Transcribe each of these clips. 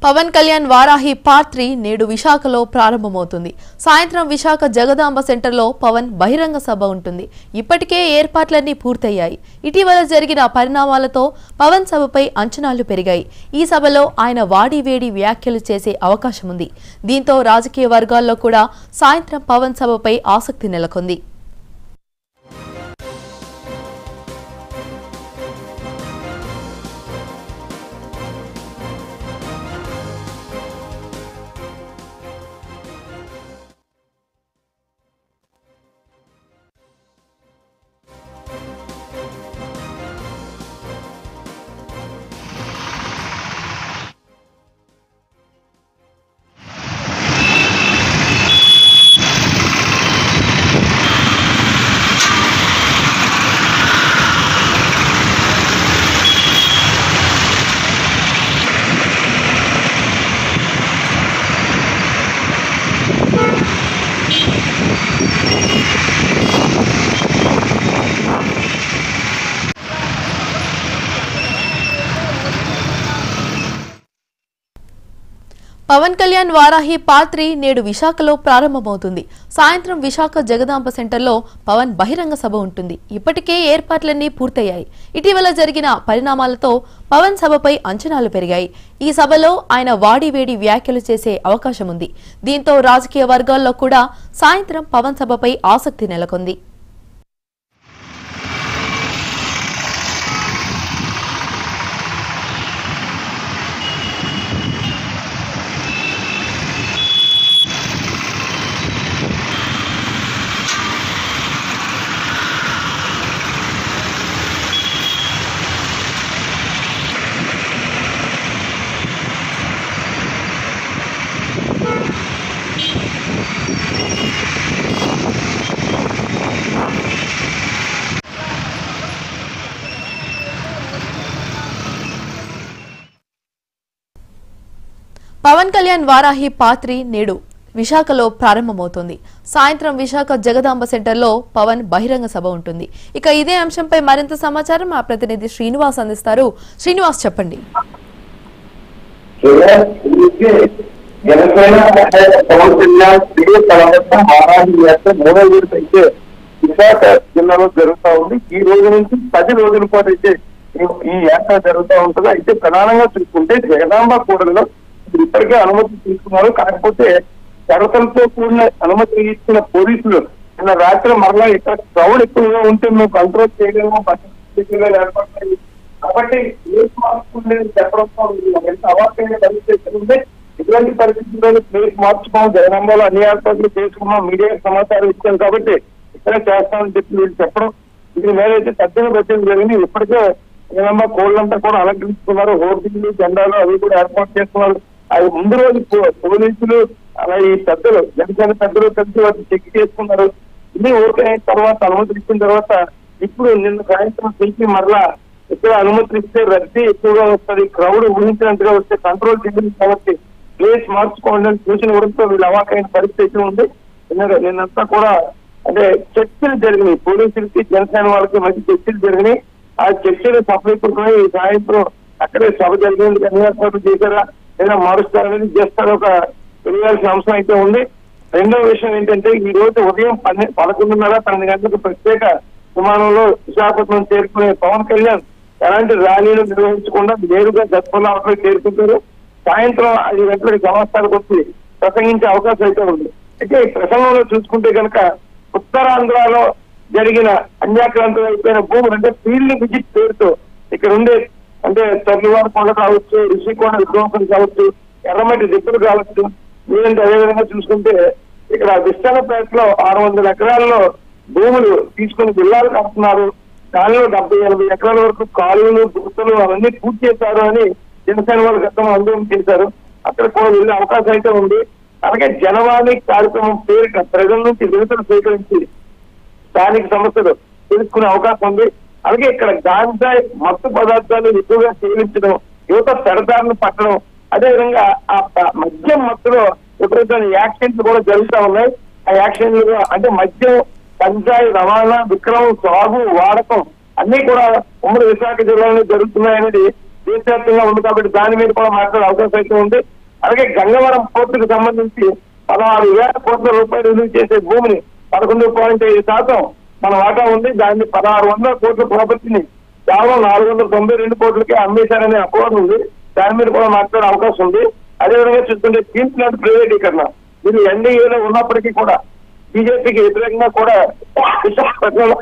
Pawan Kalyan Varahi part three నేడు విశాఖలో ప్రారంభమవుతుంది సాయంత్రం విశాఖ జగదాంబ సెంటర్లో పవన్ బహిరంగ సభ ఉంటుంది ఇప్పటికే ఏర్పాట్లన్నీ పూర్తయ్యాయి ఇటీవల జరిగిన పరిణామాలతో పవన్ సభపై అంచనాలు పెరిగాయి ఈ సభలో ఆయన వాడివేడి వ్యాఖ్యలు చేసే అవకాశం ఉంది దీంతో రాజకీయ వర్గాల్లో కూడా సాయంత్రం పవన్ సభపై ఆసక్తి నెలకొంది పవన్ కళ్యాణ్ వారాహి పార్ట్ త్రీ నేడు విశాఖలో ప్రారంభమవుతుంది సాయంత్రం విశాఖ జగదాంబ సెంటర్లో పవన్ బహిరంగ సభ ఉంటుంది ఇప్పటికే ఏర్పాట్లన్నీ పూర్తయ్యాయి ఇటీవల జరిగిన పరిణామాలతో పవన్ సభపై అంచనాలు పెరిగాయి ఈ సభలో ఆయన వాడివేడి వ్యాఖ్యలు చేసే అవకాశం ఉంది దీంతో రాజకీయ వర్గాల్లో కూడా సాయంత్రం పవన్ సభపై ఆసక్తి నెలకొంది పవన్ కళ్యాణ్ వారాహి పాత్రి నేడు విశాఖలో ప్రారంభమవుతోంది సాయంత్రం విశాఖ జగదాంబ సెంటర్లో పవన్ బహిరంగ సభ ఉంటుంది ఇక ఇదే అంశంపై మరింత సమాచారం మా ప్రతినిధి శ్రీనివాస్ అందిస్తారు శ్రీనివాస్ చెప్పండి జనసేన పవన్ కళ్యాణ్ ప్రియ తర్వాత మహారాజు యాత్ర మూడో విడత అయితే విశాఖ జిల్లాలో జరుగుతా ఉంది ఈ రోజు నుంచి పది రోజుల పాటు అయితే ఈ- ఈ యాత్ర జరుగుతూ ఉంటుంది అయితే ప్రధానంగా చూసుకుంటే జగదాంబ కూడలిలో ఇప్పుడు ఇప్పటికే అనుమతి తీసుకున్నారు కాకపోతే షరతులతో కూడిన అనుమతి ఇచ్చిన పోలీసులు నిన్న రాత్రి మరలా ఇక్కడ క్రౌడ్ ఎక్కువగా ఉంటే మేము కంట్రోల్ చేయగలము పరిస్థితులు ఏర్పడతాయి కాబట్టి ప్లేస్ మార్చుకుంటే చెప్పడంతో ఎంత అవార్డైన పరిస్థితి ఉంది ఇటువంటి పరిస్థితుల్లో ప్లేస్ మార్చుకోం జగనంలో అన్ని ఏర్పాట్లు చేసుకున్నాం మీడియా సమాచారం ఇచ్చాం కాబట్టి ఇక్కడే చేస్తామని చెప్పి వీళ్ళు చెప్పడం ఇది మేలైతే తగ్గిన పెట్టడం జరిగింది ఇప్పటికే జగనంబ కోళ్ళంతా కూడా అలంకరించుకున్నారు హోర్డింగ్లు జెండాలు అవి కూడా ఏర్పాటు చేస్తున్నారు అది ముందు రోజు పో- పోలీసులు అలా ఈ పెద్దలు జనసేన పెద్దలు కలిసి వాటిని చెక్ చేసుకున్నారు ఇది ఓకే అయిన తర్వాత అనుమతి ఇచ్చిన తర్వాత ఇప్పుడు నిన్న సాయంత్రం పిలిచి మరలా ఇక్కడ అనుమతులు ఇస్తే రద్దీ ఎక్కువగా వస్తుంది క్రౌడ్ ఊహించినట్టుగా వస్తే కంట్రోల్ చేయలేదు కాబట్టి ప్లేస్ మార్చుకోండి అని సూచన ఇవ్వడంతో వీళ్ళు అవాకైన పరిస్థితి ఉంది నిన్న నిన్నంతా కూడా అంటే చర్చలు జరిగినాయి పోలీసులకి జనసేన వాళ్ళకి మధ్య చర్చలు జరిగినాయి ఆ చర్చలు సఫలీకృతమై ఈ సాయంత్రం అక్కడే సభ జరిగేందుకు అన్ని ఏర్పాట్లు చేశారా లేదా మారుస్తారనేది జస్ట్ ఒక తెలియాల్సిన అంశం అయితే ఉంది రెండో విషయం ఏంటంటే ఈ రోజు ఉదయం పన్నె పదకొండున్నర పన్నెండు గంటలకు ప్రత్యేక విమానంలో విశాఖపట్నం చేరుకునే పవన్ కళ్యాణ్ ఎలాంటి ర్యాలీలు నిర్వహించకుండా నేరుగా దత్పల్లాపై చేరుకుంటారు సాయంత్రం ఐదు గంటలకు సంవత్సరాలకు వచ్చి ప్రసంగించే అవకాశం అయితే ఉంది అయితే ఈ ప్రసంగంలో చూసుకుంటే కనుక ఉత్తరాంధ్రలో జరిగిన అన్యాక్రాంతం అయిపోయిన భూములు అంటే ఫీల్డ్ విజిట్ పేరుతో ఇక్కడ ఉండే అంటే తల్లివారి కొండ కావచ్చు ఋషికొండ విధ్వంసం కావచ్చు ఎర్రమట్టి దిక్కులు కావచ్చు లేదంటే అదేవిధంగా చూసుకుంటే ఇక్కడ విశాఖపేటలో ఆరు వందల ఎకరాల్లో భూములు తీసుకుని జిల్లాలు కడుతున్నారు దానిలో డెబ్బై ఎనభై ఎకరాల వరకు కాలువలు గుర్తులు అవన్నీ పూర్తి చేశారు అని జనసేన వాళ్ళు గతం ఆందోళన చేశారు అక్కడ కూడా వెళ్ళే అవకాశం అయితే ఉంది అలాగే జనవాణి కార్యక్రమం పేరిట ప్రజల నుంచి విడుదల సేకరించి స్థానిక సమస్యలు తెలుసుకునే అవకాశం ఉంది అలాగే ఇక్కడ గాంజాయి మత్తు పదార్థాలు ఎక్కువగా సేవించడం యువత పెడదారులు పట్టడం అదేవిధంగా ఆ ప- మద్యం మత్తులో విపరీతమైన యాక్సిడెంట్లు కూడా జరుగుతూ ఉన్నాయి ఆ యాక్సిడెంట్లు అంటే మద్యం గంజాయి రవాణా విక్రమం సాగు వాడకం అన్ని కూడా ఉమ్మడి విశాఖ జిల్లాలో జరుగుతున్నాయనేది దేశవ్యాప్తంగా ఉంది కాబట్టి దాని మీద కూడా మాట్లాడే అవకాశం అయితే ఉంది అలాగే గంగవరం పోర్టుకు సంబంధించి పదహారు వేల కోట్ల రూపాయలు విలువ చేసే భూమిని పదకొండు పాయింట్ ఐదు శాతం మన వాటా ఉంది దాన్ని పదహారు వందల కోట్ల ప్రాపర్టీని కేవలం నాలుగు వందల తొంభై రెండు కోట్లకే అమ్మేశారనే అపోహ ఉంది దాని మీద కూడా మాట్లాడే అవకాశం ఉంది అదేవిధంగా చూస్తుంటే స్టీల్ ప్లాంట్ ప్రైవేటీకరణ ఇది ఎన్డీఏలో ఉన్నప్పటికీ కూడా బీజేపీకి వ్యతిరేకంగా కూడా విశాఖపట్నంలో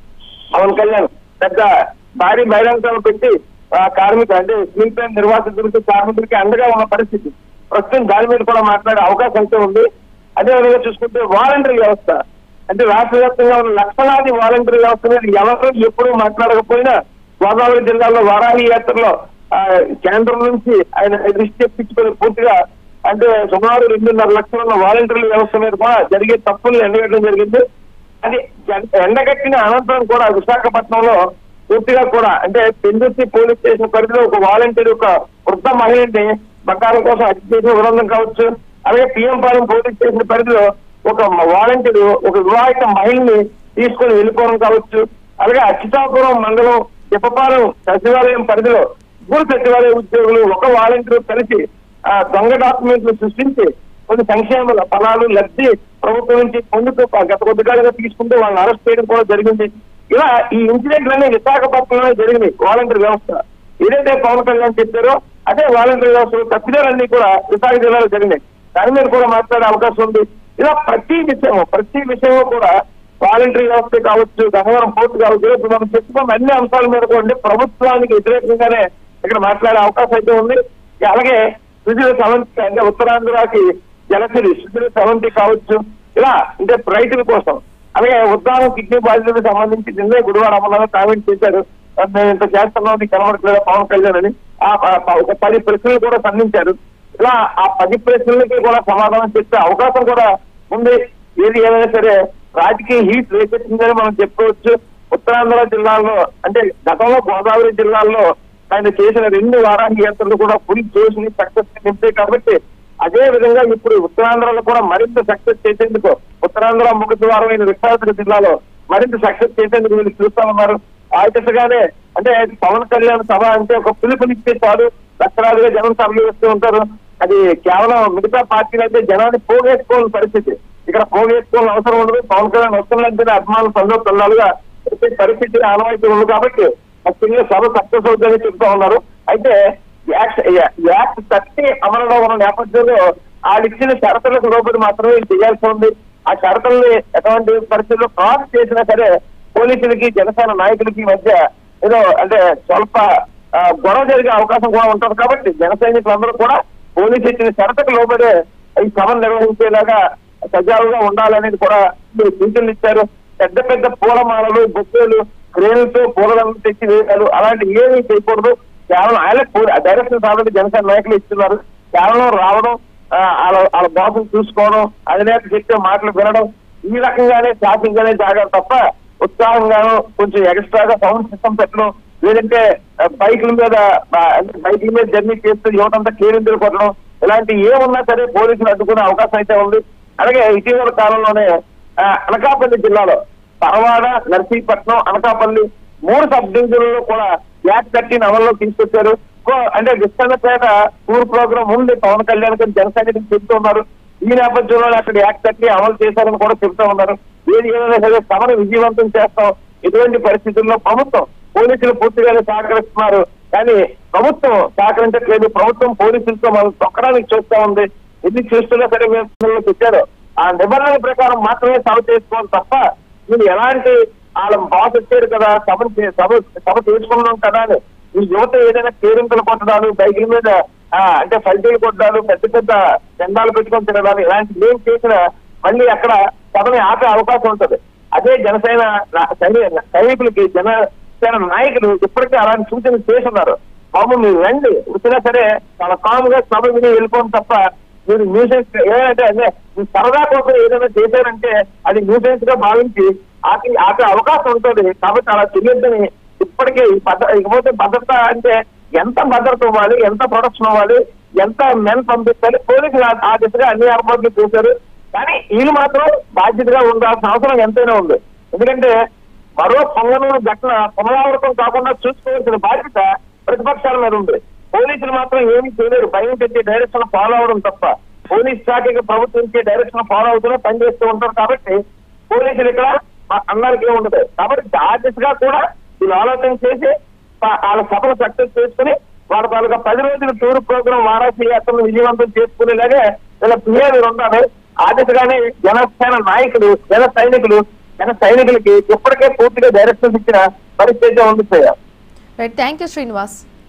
పవన్ కళ్యాణ్ పెద్ద భారీ బహిరంగ సభ పెట్టి ఆ కార్మిక అంటే స్టీల్ ప్లాంట్ నిర్వాసితులకి కార్మికులకి అండగా ఉన్న పరిస్థితి ప్రస్తుతం దాని మీద కూడా మాట్లాడే అవకాశం అయితే ఉంది అదేవిధంగా చూసుకుంటే వాలంటరీ వ్యవస్థ అంటే రాష్ట్ర వ్యాప్తంగా ఉన్న లక్షలాది వాలంటరీ వ్యవస్థ మీద ఎవరు ఎప్పుడూ మాట్లాడకపోయినా గోదావరి జిల్లాలో వారాహి యాత్రలో ఆ, కేంద్రం నుంచి ఆయన దృష్టి తెప్పించుకొని పూర్తిగా అంటే సుమారు రెండున్నర లక్షల ఉన్న వాలంటరీ వ్యవస్థ మీద కూడా జరిగే తప్పులు ఎండగట్టడం జరిగింది అది జన్- ఎండగట్టిన అనంతరం కూడా విశాఖపట్నంలో పూర్తిగా కూడా అంటే పెందుర్తి పోలీస్ స్టేషన్ పరిధిలో ఒక వాలంటీర్ ఒక వృద్ధ మహిళని బంగారం కోసం హత్య చేసిన బృందం కావచ్చు అలాగే పిఎం పాలెం పోలీస్ స్టేషన్ పరిధిలో ఒక వాలంటీర్ ఒక వివాహిత మహిళని తీసుకొని వెళ్ళిపోవడం కావచ్చు అలాగే అచ్యుతాపురం మండలం చెప్పపాలెం సచివాలయం పరిధిలో ముగ్గురు సచివాలయ ఉద్యోగులు ఒక వాలంటీర్ కలిసి ఆ దొంగ డాక్యుమెంట్లు సృష్టించి కొన్ని సంక్షేమ ఫలాలు లబ్ధి ప్రభుత్వం నుంచి పొందుతూ గత కొద్ది కాలంగా తీసుకుంటూ వాళ్ళని అరెస్ట్ చేయడం కూడా జరిగింది ఇలా ఈ ఇన్సిడెంట్లన్నీ విశాఖపట్నంలో జరిగినాయి వాలంటీర్ వ్యవస్థ ఏదైతే పవన్ కళ్యాణ్ చెప్పారో అదే వాలంటీర్ వ్యవస్థ తప్పిదాలన్నీ కూడా విశాఖ జిల్లాలో జరిగినాయి దాని మీద కూడా మాట్లాడే అవకాశం ఉంది ఇలా ప్రతి విషయం ప్రతి విషయంలో కూడా వాలంటరీ వ్యవస్థ కావచ్చు గంగవరం పోర్టు కావచ్చు ఇప్పుడు మనం చెప్పుకున్న అన్ని అంశాల మీద కూడా అంటే ప్రభుత్వానికి వ్యతిరేకంగానే ఇక్కడ మాట్లాడే అవకాశం అయితే ఉంది అలాగే సుజల సెవెంటీ అంటే ఉత్తరాంధ్రకి జలసిరి సుజల సెవెంటీ కావచ్చు ఇలా అంటే రైతుల కోసం అలాగే ఉద్దానం కిడ్నీ బాధితులకు సంబంధించి నిన్నే గురువారం అమలు కామెంట్ చేశారు మేము ఇంత చేస్తున్నాం నీకు కనబడట్లేదా పవన్ కళ్యాణ్ అని ఆ ఆ- ఒక పది ప్రశ్నలు కూడా సంధించారు ఇలా ఆ పది ప్రశ్నలకి కూడా సమాధానం చెప్పే అవకాశం కూడా ఉంది ఏది ఏదైనా సరే రాజకీయ హీట్ రేకెత్తిందని మనం చెప్పుకోవచ్చు ఉత్తరాంధ్ర జిల్లాల్లో అంటే గతంలో గోదావరి జిల్లాల్లో ఆయన చేసిన రెండు వారాహి యాత్రలు కూడా ఫుల్ జోష్ ని సక్సెస్ నింపాయి కాబట్టి అదే విధంగా ఇప్పుడు ఉత్తరాంధ్రలో కూడా మరింత సక్సెస్ చేసేందుకు ఉత్తరాంధ్ర ముఖ ద్వారమైన విశాఖపట్నం జిల్లాలో మరింత సక్సెస్ చేసేందుకు వీళ్ళు చూస్తా ఉన్నారు ఆ దిశగానే అంటే పవన్ కళ్యాణ్ సభ అంటే ఒక పిలుపునిస్తే చాలు లక్షలాదిగా జనం సభలు వేస్తూ ఉంటారు అది కేవలం మిగతా పార్టీలు అయితే జనాన్ని పోగేసుకోవాలని పరిస్థితి ఇక్కడ పోగేసుకోవాలని అవసరం ఉండదు పవన్ కళ్యాణ్ వస్తున్నట్టు అభిమానులు సందోషాలుగా వచ్చే పరిస్థితి ఆనవాయితీ ఉంది కాబట్టి ఖచ్చితంగా సభ సక్సెస్ అవుతుందని చెప్తా ఉన్నారు అయితే యాక్ట్ యాక్ట్ థర్టీ అమలులో ఉన్న నేపథ్యంలో వాళ్ళు ఇచ్చిన షరతులకు లోబడి మాత్రమే ఇది చేయాల్సి ఉంది ఆ షరతుల్ని ఎటువంటి పరిస్థితుల్లో క్రాస్ చేసినా సరే పోలీసులకి జనసేన నాయకులకి మధ్య ఏదో అంటే స్వల్ప ఆ, గొడవ జరిగే అవకాశం కూడా ఉంటుంది కాబట్టి జన సైనికులందరూ కూడా పోలీసు ఇచ్చిన షరతుకు లోబడే ఈ సభను నిర్వహించేలాగా సజావుగా ఉండాలనేది కూడా వీళ్ళు సూచనలు ఇచ్చారు పెద్ద పెద్ద పూలమాలలు బొక్కులు క్రేన్లతో పూలదండలు తెచ్చి వేయాలి అలాంటి ఏమీ చేయకూడదు కేవలం ఆయన డైరెక్షన్ ఆల్రెడీ జనసేన నాయకులు ఇస్తున్నారు కేవలం రావడం ఆ, వాళ్ళ వాళ్ళ బాసులు చూసుకోవడం అధినేత చెప్పే మాటలు వినడం ఈ రకంగానే షాపింగ్ గానే జాగ్రత్త తప్ప ఉత్సాహంగాను కొంచెం ఎక్స్ట్రాగా సౌండ్ సిస్టమ్ పెట్టడం లేదంటే ఆ, బైకుల మీద ఆ, అంటే బైకుల మీద జర్నీ చేస్తూ యువతంతా కేరింతలు కొట్టడం ఇలాంటి ఏమున్నా సరే పోలీసులు అడ్డుకునే అవకాశం అయితే ఉంది అలాగే ఇటీవల కాలంలోనే ఆ, అనకాపల్లి జిల్లాలో పరవాడ నర్సీపట్నం అనకాపల్లి మూడు సబ్ డివిజన్లలో కూడా యాక్ట్ థర్టీన్ అమల్లో తీసుకొచ్చారు కో- అంటే విస్తరణపేట టూర్ ప్రోగ్రామ్ ఉంది పవన్ కళ్యాణ్ గారు జనసైనికులు చెప్తూ ఉన్నారు ఈ నేపథ్యంలో అక్కడ యాక్ట్ థర్టీ అమలు చేశారని కూడా చెప్తా ఉన్నారు ఏది ఏదైనా సరే సభను విజయవంతం చేస్తాం ఎటువంటి పరిస్థితుల్లో ప్రభుత్వం పోలీసులు పూర్తిగానే సహకరిస్తున్నారు కానీ ప్రభుత్వం సహకరించట్లేదు ప్రభుత్వం పోలీసులతో మనం తొక్కడానికి చూస్తా ఉంది ఎన్ని చూస్తున్నా సరే మేము చెప్పారు ఆ నిబంధనల ప్రకారం మాత్రమే సభ చేసుకోవాలి తప్ప మీరు ఎలాంటి వాళ్ళ బాస్ వచ్చారు కదా సభ సభ సభ తీసుకున్నాం కదా అని ఈ యువత ఏదైనా కేరింతలు కొట్టడాలు బైకుల మీద ఆ, అంటే ఫైటీలు కొట్టడాలు పెద్ద పెద్ద జెండాలు పెట్టుకొని తినడాలు ఇలాంటి ఏం చేసినా మళ్ళీ అక్కడ సభని ఆపే అవకాశం ఉంటుంది అదే జనసేన నా- సైని- సైనికులకి జనసేన నాయకులు ఇప్పటికే అలాంటి సూచనలు చేస్తున్నారు బాబు మీరు రండి వచ్చినా సరే చాలా కామ్ గా సభ విని వెళ్ళిపోండి తప్ప మీరు న్యూసెన్స్ ఏదంటే అదే మీరు సరదా కోసం ఏదైనా చేశారంటే అది న్యూసెన్స్ గా భావించి ఆపి ఆపే అవకాశం ఉంటుంది కాబట్టి అలా తెలియద్దని ఇప్పటికే ఈ భద్ర ఇకపోతే భద్రత అంటే ఎంత భద్రత ఇవ్వాలి ఎంత ప్రొడక్షన్ ఇవ్వాలి ఎంత మెన్ పంపించాలి పోలీసులు ఆ- ఆ దిశగా అన్ని ఏర్పాట్లు చేశారు కానీ వీళ్ళు మాత్రం బాధ్యతగా ఉండాల్సిన అవసరం ఎంతైనా ఉంది ఎందుకంటే మరో పొంగనూరు ఘటన పునరావృతం కాకుండా చూసుకోవాల్సిన బాధ్యత ప్రతి ప్రతిపక్షాల మీద ఉంది పోలీసులు మాత్రం ఏమీ చేయలేరు భయం తెచ్చే డైరెక్షన్ ఫాలో అవడం తప్ప పోలీస్ శాఖకి ప్రభుత్వం ఇచ్చే డైరెక్షన్ ఫాలో అవుతూనే పనిచేస్తూ ఉంటారు కాబట్టి పోలీసులు ఇక్కడ మా- అందరికీ ఉండదు కాబట్టి ఆ దిశగా కూడా వీళ్ళు ఆలోచన చేసి వా- వాళ్ళ సభను సక్సెస్ చేసుకుని వాళ్ళ తాలూకా పది రోజుల టూర్ ప్రోగ్రామ్ వారాసి యాత్రను విజయవంతం చేసుకునేలాగే వీళ్ళ బిహేవియర్ ఉండాలి ఆ దిశగానే జనసేన నాయకులు జన సైనికులు జన సైనికులకి ఇప్పటికే పూర్తిగా డైరెక్షన్స్ ఇచ్చిన పరిస్థితి ఉంది sir right thank you Srinivas